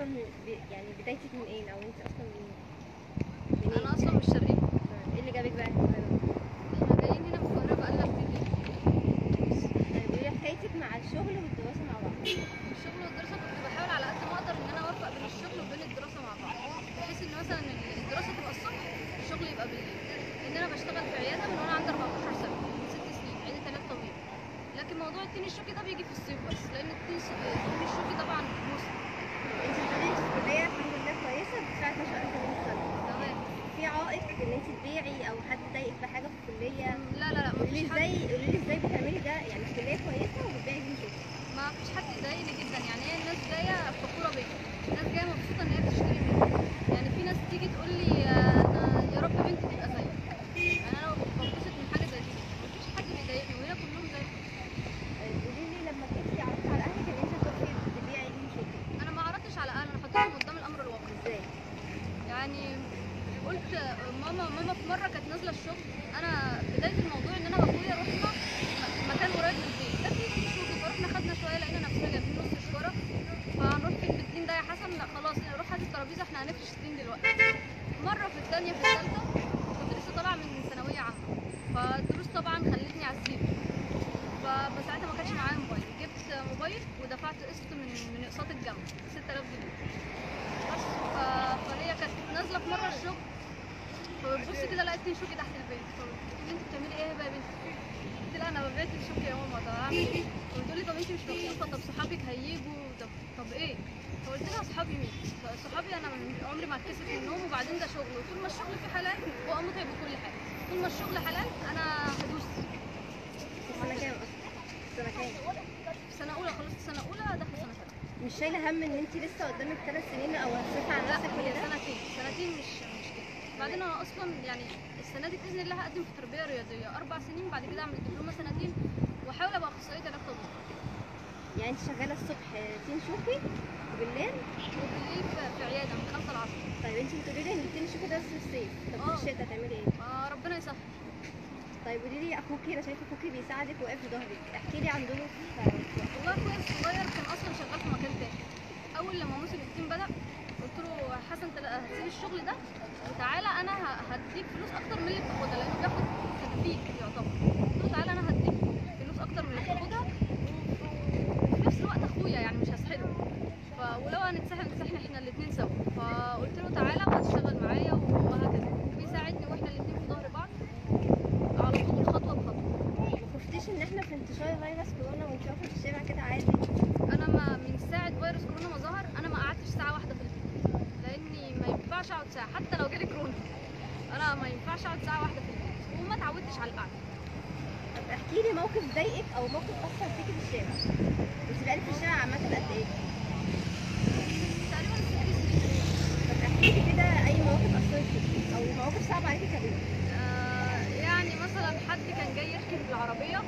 اصلا ب- يعني بدايتك منين او انت اصلا منين منين انا اصلا مش شرقيه طيب، ايه اللي جابك بقى القاهره احنا جايين هنا في القاهره بقالنا كتير طيب ايه حكايتك مع الشغل والدراسه مع بعض الشغل والدراسه كنت بحاول على قد ما اقدر ان انا اوفق بين الشغل وبين الدراسه مع بعض بحيث ان مثلا الدراسه تبقى الصبح الشغل يبقى بالليل لان انا بشتغل في عياده من وانا عندي 14 سنه من ست سنين عياده علاج طبيعي لكن موضوع التين الشوكي ده بيجي في الصيف بس لان التين التين الشوكي طبعا موسم انت بتقولي في الكليه الحمد لله كويسه بتساعد ما شاء الله كمان السنه تمام في عائق ان انت تبيعي او حد ضايقك في حاجه في الكليه لا لا لا قولي لي مفيش حد ازاي قولي لي ازاي بتعملي ده يعني الكليه كويسه وبتبيعي دي شغل ما فيش حد يضايقني جدا يعني هي الناس جايه فخوره بيا الناس جايه مبسوطه ان هي بتشتري مني يعني في ناس تيجي تقول لي آه، انا يا رب بنتي تبقى زيك يعني انا ببسط من حاجه زي دي مفيش حد بيضايقني وهنا كلهم زي قولي لي لما جيتي عرضتي على اهلك ان انت هتروحي تبيعي دي شغل انا ما عرضتش على اهلي انا حطيتهم قدام الامر الواقع ازاي يعني قلت ماما ماما في مره كانت نازله الشغل انا بدايه الموضوع ان انا واخويا رحنا م- مكان قريب من البيت كان في بنت شوكي فرحنا خدنا شويه لقينا نفسنا جايبين نص شوره فهنروح فين بالدين ده يا حسن لا خلاص روح هات الترابيزه احنا هنفرش الدين دلوقتي مره في الثانيه في الثالثه كنت لسه طالعه من ثانويه عامه فالدروس طبعا خلتني على الزيرو فبس ساعتها ما كانش معايا موبايل جبت موبايل ودفعت قسط من من اقساط الجامعه 6000 جنيه بس ف- فهي كانت نازله في مره الشغل فبتبص كده لقيت اتنين شوكي تحت البيت فبتقول لي انت بتعملي ايه بقى يا بنتي؟ قلت لها انا ببيع الشوكي يا ماما طب اعمل ايه؟ فبتقول لي طب انت مش مبسوطه طب صحابك هيجوا طب طب ايه؟ فقلت لها صحابي مين؟ صحابي انا من- عمري ما اتكسف من النوم وبعدين ده شغل وطول ما الشغل فيه حلال هو متعب وكل حاجه طول ما الشغل حلال انا هدوس في سنه كام اصلا سنه كام في سنه اولى خلصت سنه اولى داخل سنه ثانيه مش شايله هم ان انت لسه قدامك ثلاث سنين او هتصرفي على لا نفسك هي كل ده سنتين سنتين مش مش كده بعدين انا اصلا يعني السنه دي باذن الله هقدم في تربيه رياضيه اربع سنين بعد كده اعمل دبلومه سنتين واحاول ابقى اخصائيه علاج طبيعي يعني انت شغاله الصبح تين شوكي وبالليل وبالليل في في عياده من 5 ل 10 طيب انت بتقولي لي ان التين شوكي ده في الصيف طب اه. في الشتاء هتعملي ايه آه ربنا يسهل طيب قولي لي اخوكي انا شايفه اخوكي بيساعدك واقف في ظهرك احكي لي عن دوره في والله اخويا الصغير كان اصلا شغال في مكان تاني اول لما موسم التيم بدا قلت له حسن انت هتسيب الشغل ده وتعالى انا ه- هديك فلوس اكتر من اللي بتاخدها لانه بياخد تكفيك يعتبر قلت له تعالى انا هديك فلوس اكتر من اللي بتاخدها وفي نفس الوقت اخويا يعني مش هسحله ف... ولو هنتسحل نتسحل احنا الاثنين سوا فقلت له تعالى وهتشتغل معايا وهكذا بيساعدني واحنا الاثنين في ظهر بعض على طول خطوه بخطوه ما خفتيش ان احنا في انتشار فيروس كورونا وانت واقفه في الشارع كده عادي انا ما من ساعه فيروس كورونا ما ظهر انا ما قعدتش ساعه واحده في البيت لاني ما ينفعش اقعد ساعه حتى لو جالي كورونا انا ما ينفعش اقعد ساعه واحده في البيت وما اتعودتش على القعده طب احكي لي موقف ضايقك او موقف اثر فيكي في الشارع انت بقالك في الشارع عامه قد ايه تقريبا ست سنين طب احكي لي كده اي مواقف اثرت فيكي او مواقف صعبه عليكي كبيره آه يعني مثلا حد كان جاي يركب بالعربيه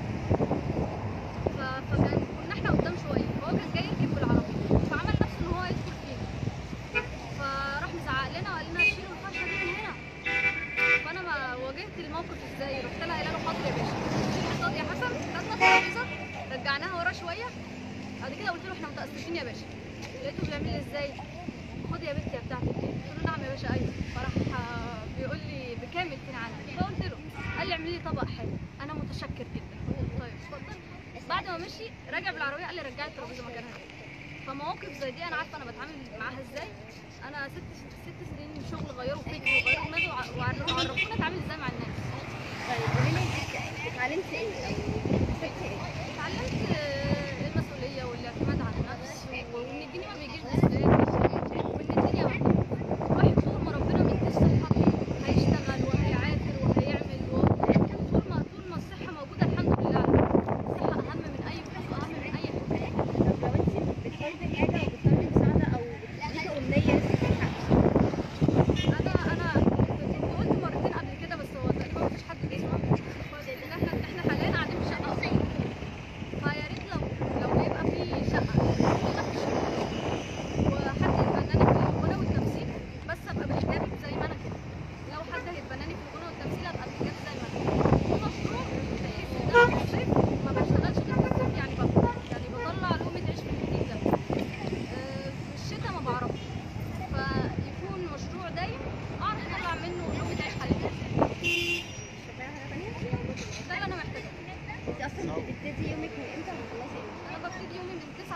ف... فكان كنا احنا قدام شويه فهو كان جاي يركب بالعربيه فعمل نفسه ان هو يدخل فينا فراح مزعق لنا وقال لنا شيلوا الفرشه دي من هنا فانا ما واجهت الموقف ازاي رحت لها قايله له حاضر يا باشا شيل الحصاد يا حسن خدنا الترابيزه رجعناها ورا شويه بعد كده قلت له احنا متاسفين يا باشا لقيته بيعمل لي ازاي خد يا بنتي يا بتاعتك قلت له نعم يا باشا ايوه فراح آه، بيقول لي بكام الفين عندك فقلت له قال لي اعملي لي طبق حلو انا متشكر جدا قلت له طيب اتفضل بعد ما مشي رجع بالعربيه قال لي رجعي الترابيزه مكانها تاني فمواقف زي دي انا عارفه انا بتعامل معاها ازاي انا ست ست سنين شغل غيروا فكري وغيروا دماغي وع- وعر- وعرفوني اتعامل ازاي مع الناس طيب قولي لي انت اتعلمتي ايه او كسبتي ايه اتعلمت آه، المسؤوليه والاعتماد على النفس وان الجنيه ما بيجيش بالسهل وان الدنيا واحد طول ما ربنا مديه الصحه هيشتغل وهيعافر وهيعمل و... طول ما طول ما الصحه موجوده الحمد لله على فكرة. الصحه اهم من اي فلوس واهم من اي حاجه طب لو انت بتطلبي حاجه وبتطلبي مساعده او ليكي امنيه لسه تحققيها انا انا كنت قلت مرتين قبل كده بس هو تقريبا مفيش حد بيسمع ان احنا احنا حاليا قاعدين في شقه اصلا فيا ريت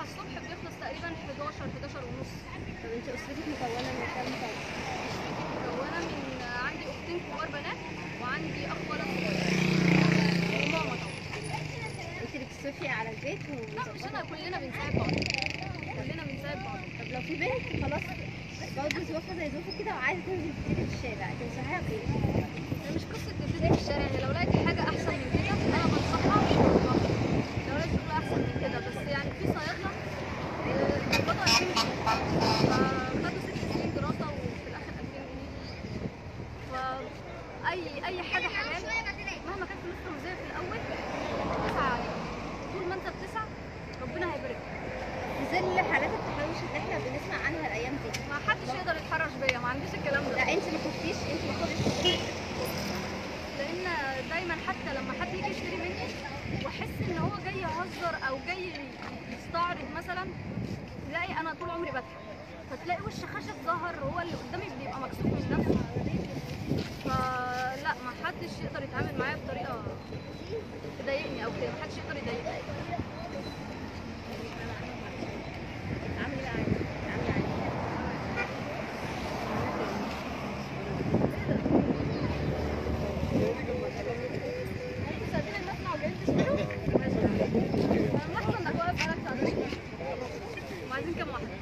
9 الصبح بيخلص تقريبا 11 11 ونص طب انت اسرتك مكونه من كام فرد؟ مكونه من عندي اختين كبار بنات وعندي اخ ولد صغير وماما طبعا انت اللي بتصرفي على البيت لا مش انا ومظبطة؟ كلنا بنساعد بعض كلنا بنساعد بعض طب لو في بنت خلاص برضه ظروفها زي ظروفك كده وعايزه تنزل تبتدي في الشارع تنصحيها بايه؟ هي مش قصه تبتدي في الشارع هي لو لقيت حاجه احسن من كده انا بنصحها مش بنصحها لو لقيت شغل احسن من كده بس يعني في صيادله آه، بيقبضوا 2000 جنيه فخدوا ست سنين دراسه وفي الاخر 2000 جنيه فاي اي حاجه حلال مهما كانت فلوس رمزيه في الاول تسعى عليها طول ما انت بتسعى ربنا هيبارك لك. في ظل حالات التحرش اللي احنا بنسمع عنها الايام دي ما حدش يقدر يتحرش بيا ما عنديش الكلام ده لا انت ما خفتيش انت ما خفتيش لان دايما حتى لما حد يجي يشتري مني واحس ان هو جاي يهزر او جاي يستعرض مثلا تلاقي انا طول عمري بضحك فتلاقي وش خشب ظهر هو اللي قدامي بيبقى مكسوف من نفسه فلا ما حدش يقدر يتعامل معايا بطريقه تضايقني او كده ما حدش يقدر يضايقني عامل ايه عادي عامل عادي انتوا سايبين الناس مع وجايين تشتروا انا ملاحظه انك واقف بقالك ساعتين وعايزين كام واحده؟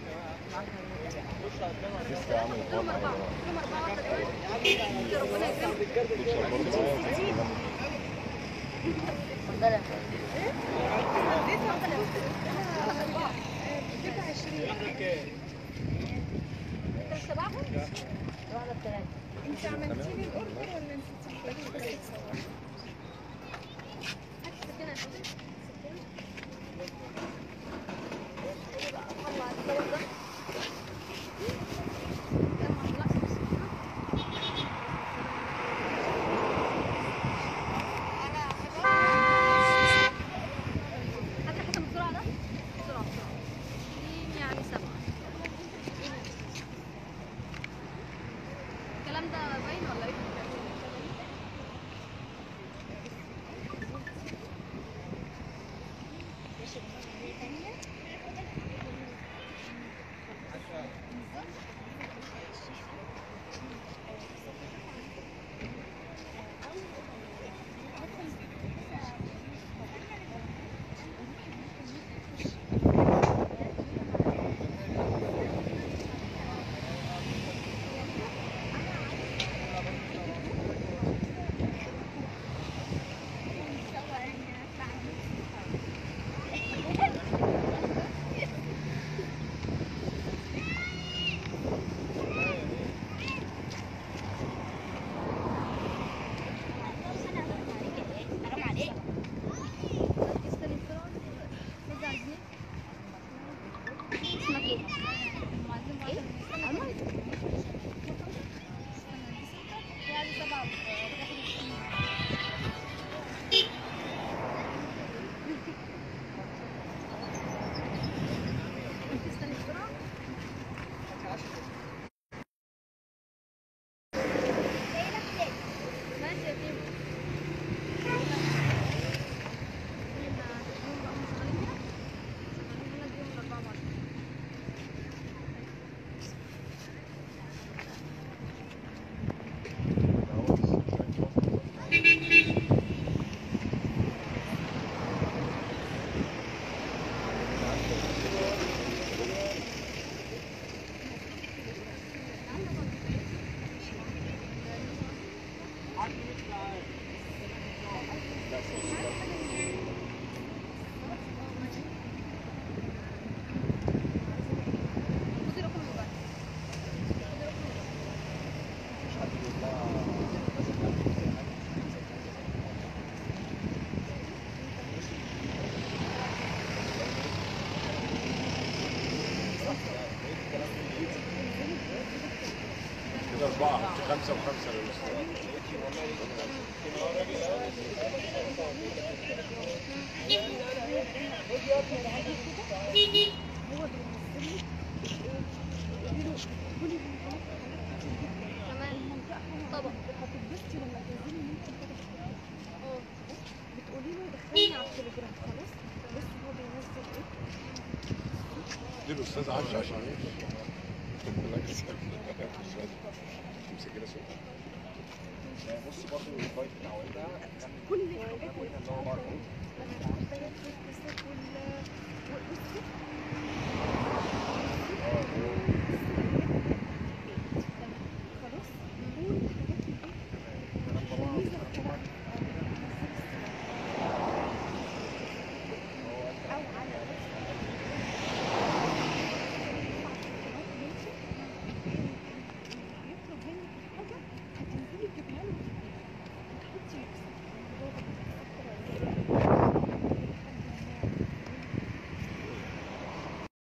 فيهم اربعه فيهم اربعه واحده دلوقتي ربنا يكرمك انت مش تبعهم؟ انت عملتي لي الاوردر ولا نسيتي هات السكينه يا حبيبي السكينه ايه بقى طلع الدواء ده ده ما طلعش بالسكينة. هات لي حتى بسرعه ده بسرعه بسرعه دي يعني سبعه الكلام ده باين ولا ايه؟ استني بسرعه نرجع الزين اسمك ايه؟ ايه؟ عمر يعني سبعة استني بسرعة ماشي يا تيمو خدي رقم الموبايل خدي رقم الموبايل كده أربعة خمسة وخمسة للأسبوع كمان طبق هتتبسطي لما تنزلي ان انت اه بتقولي له دخلني على التليجرام خلاص بص هو بينزل ايه ادي له استاذ عشا عشان يمشي بالعكس امسك كده صوت بص برضه الفايت بتاع والدها كان كل الحاجات قلنا ان هو برضه والست وال والست